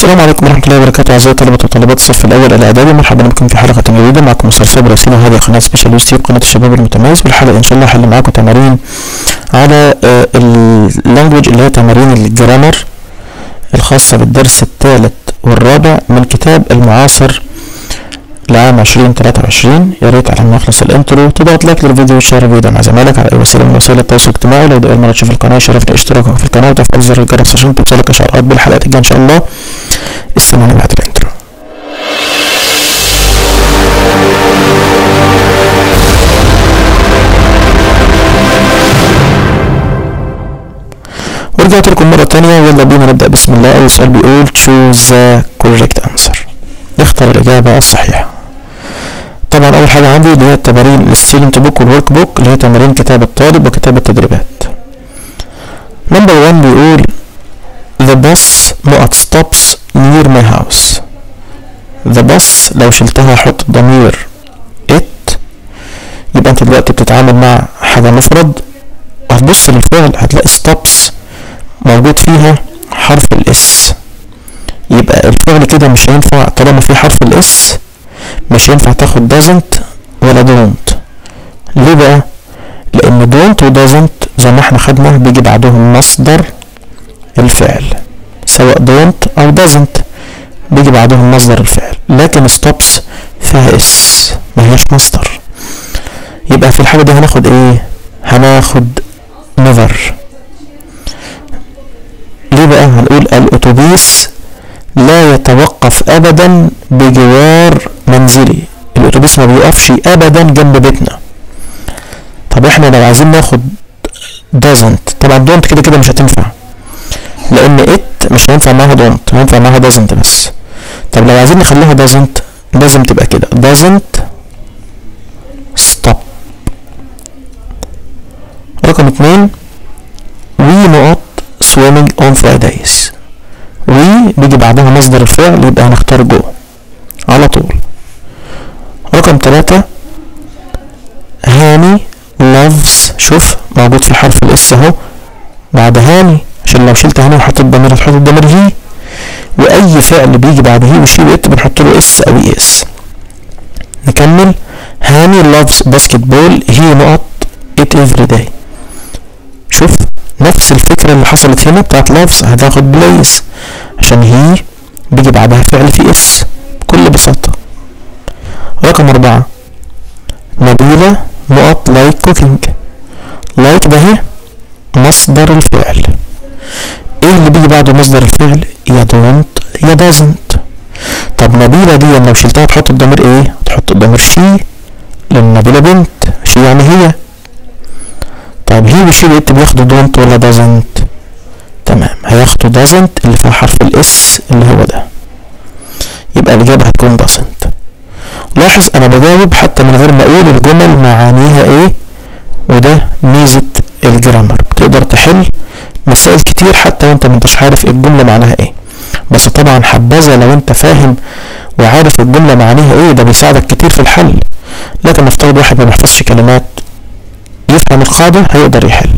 السلام عليكم ورحمة الله وبركاته أعزائي طلبة وطالبات الصف الأول الإعدادي مرحبا بكم في حلقة جديدة معكم مستر صابر ياسين وهذه قناة سبيشال يوستيوب قناة الشباب المتميز في الحلقة إن شاء الله هحل معاكم تمارين على اللانجوج اللي هي تمارين الجرامر الخاصة بالدرس الثالث والرابع من كتاب المعاصر لعام 2023 يا ريت على ما يخلص الانترو تضغط لايك للفيديو وتشير الفيديو مع زمايلك على اي وسيله من وسائل التواصل الاجتماعي لو ده اول مره تشوف القناه يشرفني اشتراكك في القناه وتفعيل زر الجرس عشان توصلك اشعارات بالحلقات الجايه ان شاء الله استنوني بعد الانترو ورجعت لكم مرة تانية ويلا بينا نبدأ بسم الله أول سؤال بيقول choose the correct answer اختر الإجابة الصحيحة طبعا أول حاجة عندي اللي هي التمارين الستودنت بوك والورك بوك اللي هي تمارين كتاب الطالب وكتاب التدريبات نمبر 1 بيقول the bus not stops near my house the bus لو شلتها حط ضمير it يبقى انت دلوقتي بتتعامل مع حاجة مفرد هتبص للفعل هتلاقي stops موجود فيها حرف الاس يبقى الفعل كده مش هينفع طالما في حرف الاس مش هينفع تاخد doesn't ولا don't ليه بقى لان don't و doesn't زي ما احنا خدنا بيجي بعدهم مصدر الفعل سواء don't او doesn't بيجي بعدهم مصدر الفعل لكن stops فيها اس ما هياش مصدر يبقى في الحالة دي هناخد ايه هناخد never ليه بقى هنقول الاتوبيس لا يتوقف ابدا بجوار منزلي الاتوبيس ما بيقفش ابدا جنب بيتنا طب احنا لو عايزين ناخد doesn't طبعا don't كده كده مش هتنفع لان it مش هينفع معاها don't هينفع معاها doesn't بس طب لو عايزين نخليها doesn't لازم تبقى كده doesn't stop رقم اتنين we not swimming on Fridays we بيجي بعدها مصدر الفعل يبقى هنختار جو على طول رقم تلاتة هاني loves شوف موجود في حرف الاس اهو بعد هاني عشان لو شلت هاني وحطيت ضمير هتحط الضمير هي واي فعل بيجي بعد هي وشي وات بنحط له اس او اي اس نكمل هاني loves basketball he not it every day شوف نفس الفكرة اللي حصلت هنا بتاعت لافز هتاخد بليس عشان هي بيجي بعدها فعل في اس بكل بساطة رقم أربعة نبيلة نقط لايك كوكينج لايك ده هي مصدر الفعل ايه اللي بيجي بعده مصدر الفعل يا دونت يا دازنت طب نبيلة دي لو شلتها تحط الضمير ايه تحط الضمير شي لان نبيلة بنت شي يعني هي طيب هي وشي بقيت بياخدوا دونت ولا دازنت تمام هياخدوا دازنت اللي فيها حرف الاس اللي هو ده يبقى الإجابة هتكون دازنت لاحظ أنا بجاوب حتى من غير ما أقول الجمل معانيها إيه وده ميزة الجرامر تقدر تحل مسائل كتير حتى وانت منتش عارف الجملة معناها ايه بس طبعا حبذا لو انت فاهم وعارف الجملة معناها ايه ده بيساعدك كتير في الحل لكن نفترض واحد ما بيحفظش كلمات يفهم القاعدة هيقدر يحل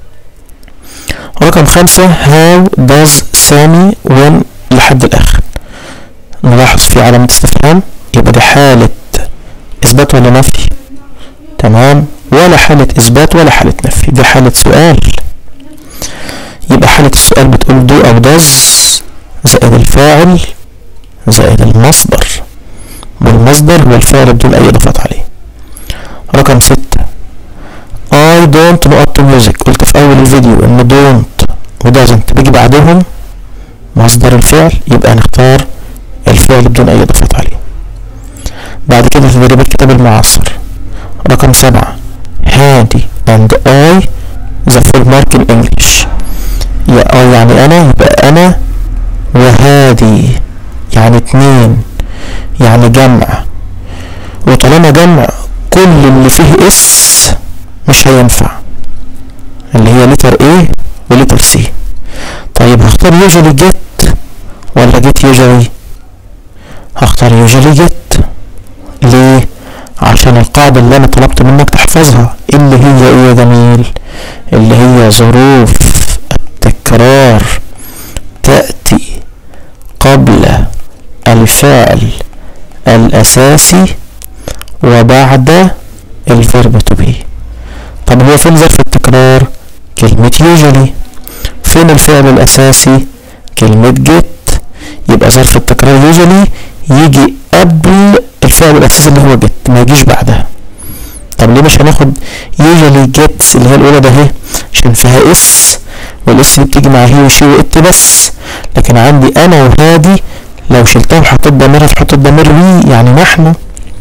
رقم خمسة how does سامي win لحد الآخر نلاحظ في علامة استفهام يبقى دي حالة إثبات ولا نفي تمام ولا حالة إثبات ولا حالة نفي دي حالة سؤال يبقى حالة السؤال بتقول do أو does زائد الفاعل زائد المصدر والمصدر والفعل بدون أي إضافات عليه رقم ستة I don't know to music قلت في أول الفيديو إن don't و doesn't بيجي بعدهم مصدر الفعل يبقى نختار الفعل بدون أي إضافات عليه بعد كده في تدريبات كتاب المعاصر رقم سبعة هادي and I the full mark in English يا I يعني أنا يبقى أنا وهادي يعني اتنين يعني جمع وطالما جمع كل اللي فيه اس مش هينفع اللي هي لتر A ولتر C طيب هختار usually get ولا get usually هختار usually get ليه عشان القاعدة اللي انا طلبت منك تحفظها اللي هي ايه يا جميل اللي هي ظروف التكرار تأتي قبل الفعل الأساسي وبعد الفيرب تو بي طب هو فين ظرف التكرار كلمة usually فين الفعل الأساسي كلمة get يبقى ظرف التكرار usually يجي قبل الفعل الأساسي اللي هو get ما يجيش بعدها طب ليه مش هناخد usually gets اللي هي الأولى ده اهي عشان فيها اس والاس دي بتيجي مع هي وشي وات بس لكن عندي انا وهادي لو شلتها وحطيت ضمير هتحط الضمير وي يعني نحن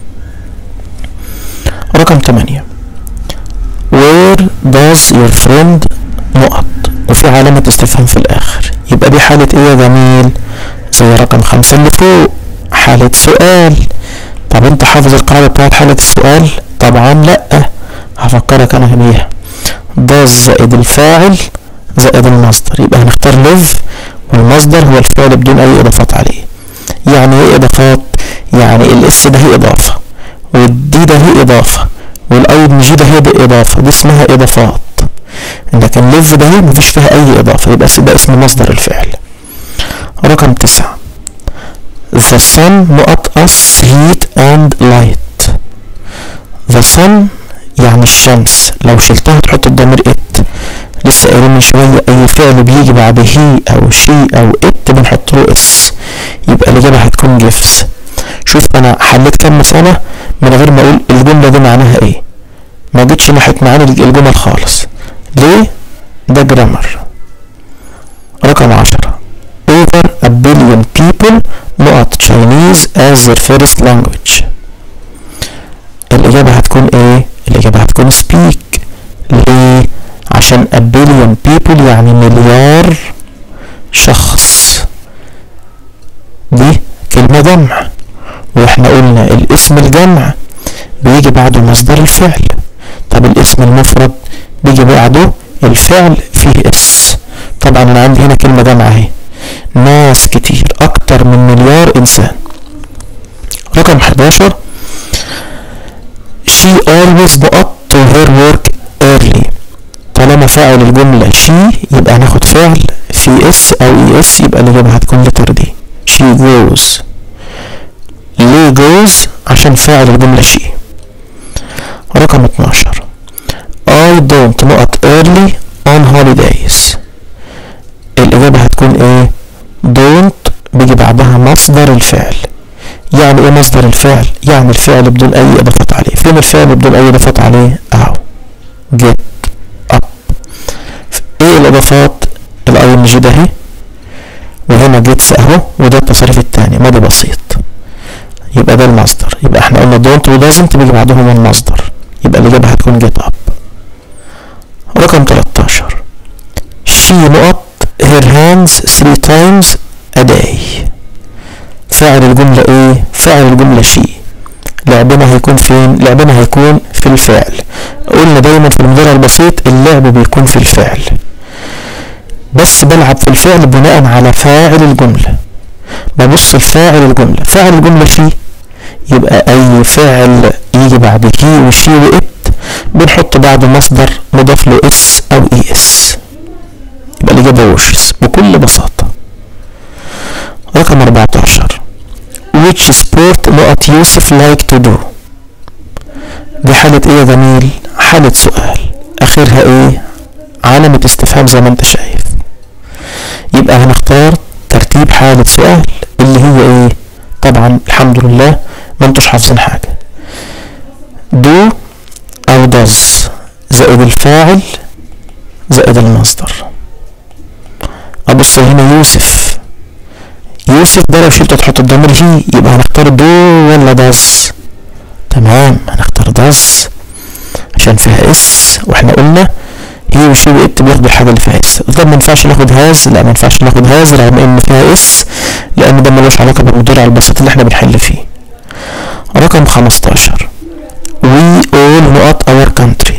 رقم 8 where does your friend نقط وفي علامة استفهام في الآخر يبقى دي حالة ايه يا جميل زي رقم خمسة اللي فوق حالة سؤال طب انت حافظ القاعدة بتاعت حالة السؤال طبعا لا هفكرك انا بيها does زائد الفاعل زائد المصدر يبقى هنختار live والمصدر هو الفعل بدون اي اضافات عليه يعني ايه اضافات يعني الاس ده هي اضافة والدي ده هي اضافة والاي ان جي ده هي دي اضافة دي اسمها اضافات لكن live ده هي مفيش فيها اي اضافة يبقى ده اسم مصدر الفعل رقم تسعة The sun نقط us heat and light The sun يعني الشمس لو شلتها تحط الضمير it لسه قايلين من شوية أي فعل بيجي بعد هي أو شي أو it بنحط له اس يبقى الإجابة هتكون جيفز شوف أنا حليت كام مسألة من غير ما أقول الجملة دي معناها إيه ما جيتش ناحية معاني الجمل خالص ليه؟ ده جرامر رقم عشرة over a billion people نقط Chinese as their first language الإجابة هتكون إيه؟ الإجابة هتكون speak ليه؟ عشان a billion people يعني مليار شخص دي كلمة جمع واحنا قلنا الاسم الجمع بيجي بعده مصدر الفعل طب الاسم المفرد بيجي بعده الفعل فيه اس طبعا انا عندي هنا كلمة جمع اهي ناس كتير اكتر من مليار انسان رقم 11 she always نقط to her work early طالما فاعل الجملة she يبقى هناخد فعل في اس او اي اس يبقى الإجابة هتكون لتر دي she goes ليه goes عشان فاعل الجملة she رقم 12 I don't نقط early on holidays الإجابة هتكون ايه don't بيجي بعدها مصدر الفعل يعني ايه مصدر الفعل يعني الفعل بدون اي اضافات عليه فين الفعل بدون اي اضافات عليه اهو get up ايه الاضافات الاي ان جي ده اهي وهنا جيتس اهو وده التصريف التاني ماضي بسيط يبقى ده المصدر يبقى احنا قلنا don't و doesn't بيجي بعدهم المصدر يبقى الاجابه هتكون get up رقم 13 she نقط her hands three times a day فاعل الجملة ايه فاعل الجملة شي لعبنا هيكون فين لعبنا هيكون في الفعل قلنا دايما في المضارع البسيط اللعب بيكون في الفعل بس بلعب في الفعل بناء على فاعل الجملة ببص لفاعل الجملة فاعل الجملة شي يبقى اي فعل يجي بعد هي وشي وات بنحط بعد مصدر مضاف له اس او اي اس يبقى الاجابة وشز بكل بساطة رقم 14 which sport نقط يوسف like to do دي حالة ايه يا جميل حالة سؤال اخرها ايه علامة استفهام زي ما انت شايف يبقى هنختار ترتيب حالة سؤال اللي هي ايه طبعا الحمد لله ما انتوش حافظين حاجة do او does زائد الفاعل زائد المصدر ابص هنا يوسف يوسف ده لو شلت تحط الضمير هي يبقى هنختار دو ولا داز تمام هنختار داز عشان فيها اس واحنا قلنا هي وشي وات بياخدوا الحاجه اللي فيها اس طب ما ينفعش ناخد هاز لا ما ينفعش ناخد هاز رغم ان فيها اس لان ده ملوش علاقه بالمضارع البسيط اللي احنا بنحل فيه رقم 15 we all نقط our country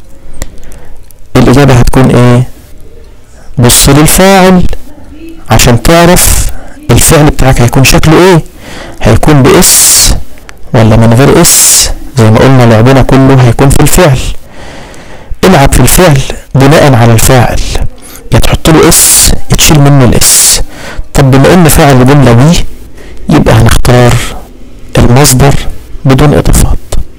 الاجابه هتكون ايه بص للفاعل عشان تعرف الفعل بتاعك هيكون شكله ايه هيكون باس ولا من غير اس زي ما قلنا لعبنا كله هيكون في الفعل العب في الفعل بناء على الفاعل يا تحط له اس يتشيل منه الاس طب بما ان فاعل الجمله وي يبقى هنختار مصدر بدون اضافات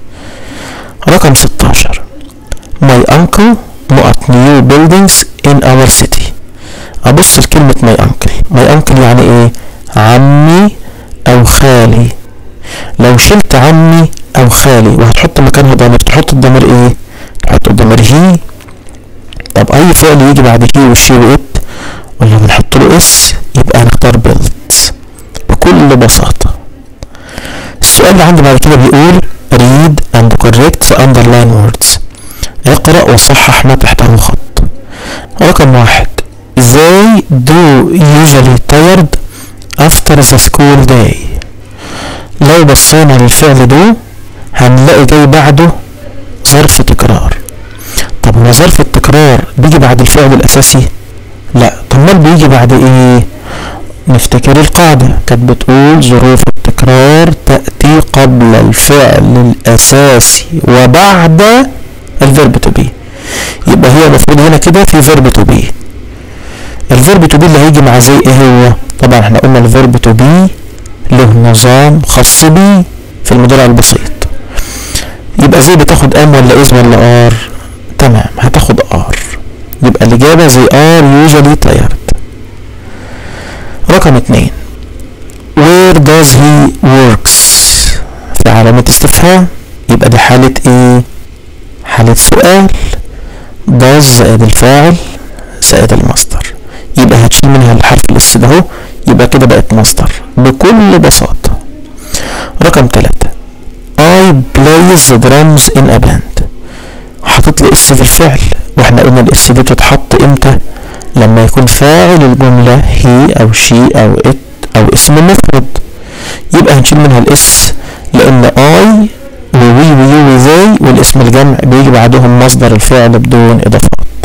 رقم 16 My uncle نقط new buildings in our city ابص لكلمة my uncle my uncle يعني ايه عمي او خالي لو شلت عمي او خالي وهتحط مكانها ضمير تحط الضمير ايه تحط الضمير هي طب اي فعل يجي بعد هي والشي وات ولا بنحط له اس يبقى هنختار built بكل بساطة السؤال اللي عندي بعد كده بيقول read and correct the underline words اقرأ وصحح ما تحته خط رقم واحد they do usually tired after the school day لو بصينا للفعل دو هنلاقي جاي بعده ظرف تكرار طب هو ظرف التكرار بيجي بعد الفعل الاساسي لا طب امال بيجي بعد ايه نفتكر القاعدة كانت بتقول ظروف التكرار تأتي قبل الفعل الأساسي وبعد الفيرب تو بي يبقى هي المفروض هنا كده في فيرب تو بي الفيرب تو بي اللي هيجي مع زي ايه هو طبعا احنا قلنا الفيرب تو بي له نظام خاص بيه في المضارع البسيط يبقى زي بتاخد ام ولا از ولا ار تمام هتاخد ار يبقى الإجابة زي ار usually tired رقم اتنين where does he works في علامة استفهام يبقى دي حالة ايه حالة سؤال does زائد الفاعل زائد المصدر يبقى هتشيل منها الحرف الاس ده اهو يبقى كده بقت مصدر بكل بساطة رقم تلاتة I plays the drums in a band حاطط لي اس في الفعل واحنا قلنا الاس دي بتتحط امتى لما يكون فاعل الجملة هي او شي او ات او اسم مفرد يبقى هنشيل منها الاس لان اي ووي ويو وزي والاسم الجمع بيجي بعدهم مصدر الفعل بدون اضافات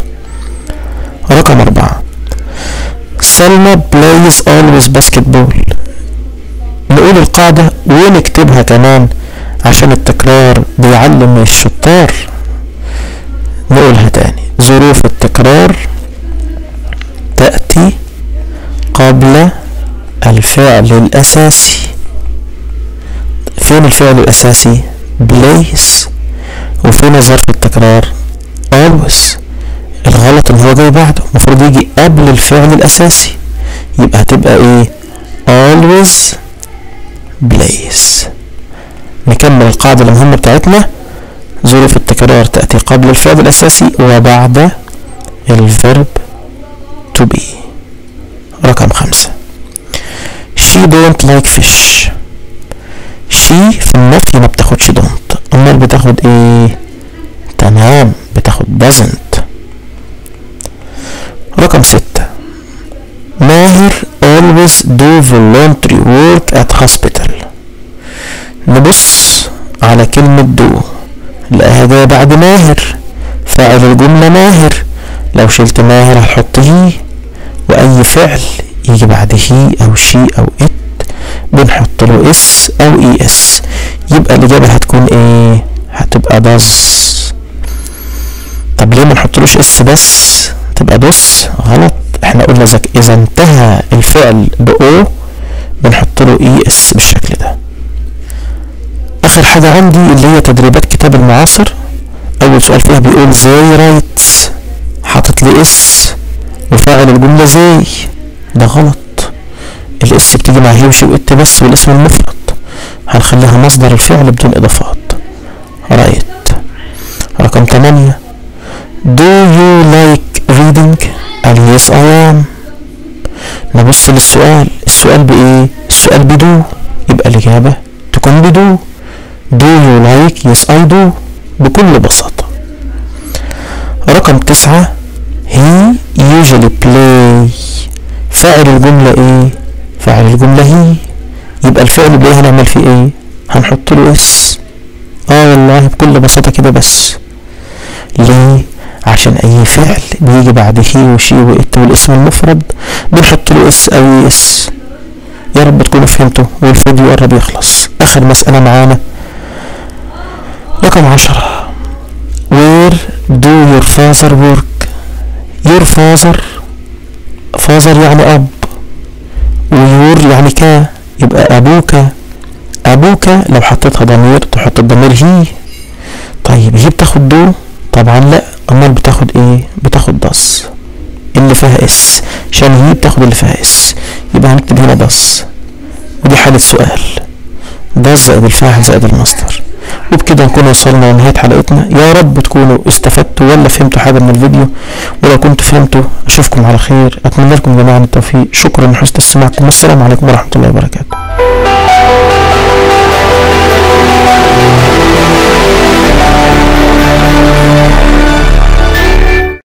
رقم اربعة سلمى plays always basketball نقول القاعدة ونكتبها كمان عشان التكرار بيعلم الشطار نقولها تاني ظروف التكرار تأتي قبل الفعل الأساسي فين الفعل الأساسي place وفين ظرف التكرار always الغلط ان هو جاي بعده المفروض يجي قبل الفعل الأساسي يبقى هتبقى ايه always place نكمل القاعدة المهمة بتاعتنا ظروف التكرار تأتي قبل الفعل الأساسي وبعد الفيرب to be رقم خمسة she don't like fish she في النفي ما بتاخدش don't أمال بتاخد ايه تمام بتاخد doesn't رقم ستة ماهر always do voluntary work at hospital نبص على كلمة do لقاها جاية بعد ماهر فاعل الجملة ماهر لو شلت ماهر هتحط هي وأي فعل يجي بعد هي أو شي أو ات بنحط له اس أو اي اس يبقى الإجابة هتكون ايه هتبقى داز طب ليه ما نحطلوش اس بس تبقى دوس غلط احنا قلنا زك اذا انتهى الفعل بأو بنحط له اي اس بالشكل ده اخر حاجة عندي اللي هي تدريبات كتاب المعاصر اول سؤال فيها بيقول زي رايتس حاطط لي اس وفاعل الجملة زي ده غلط الاس بتيجي مع هي وشي وات بس والاسم المفرد هنخليها مصدر الفعل بدون اضافات رايت رقم 8 do you like reading قال yes I am نبص للسؤال السؤال بايه السؤال بدو يبقى الاجابة تكون بدو do you like yes I do بكل بساطة رقم تسعة he usually play فاعل الجملة ايه فاعل الجملة هي يبقى الفعل اللي هنعمل فيه ايه هنحط له اس اه والله بكل بساطة كده بس ليه عشان اي فعل بيجي بعد هي وشي وات والاسم المفرد بنحط له اس او اس يا رب تكونوا فهمتوا والفيديو قرب يخلص اخر مسألة معانا رقم عشرة where do your father work your father father يعني اب ويور يعني كا يبقى ابوك ابوك لو حطيتها ضمير تحط الضمير هي طيب هي بتاخد دو طبعا لا امال بتاخد ايه بتاخد دص اللي فيها اس عشان هي بتاخد اللي فيها اس يبقى هنكتب هنا دص ودي حالة سؤال دص زائد الفاعل زائد المصدر وبكده نكون وصلنا لنهاية حلقتنا يا رب تكونوا استفدتوا ولا فهمتوا حاجة من الفيديو ولو كنتوا فهمتوا اشوفكم على خير اتمنى لكم جميعا التوفيق شكرا لحسن استماعكم والسلام عليكم ورحمة الله وبركاته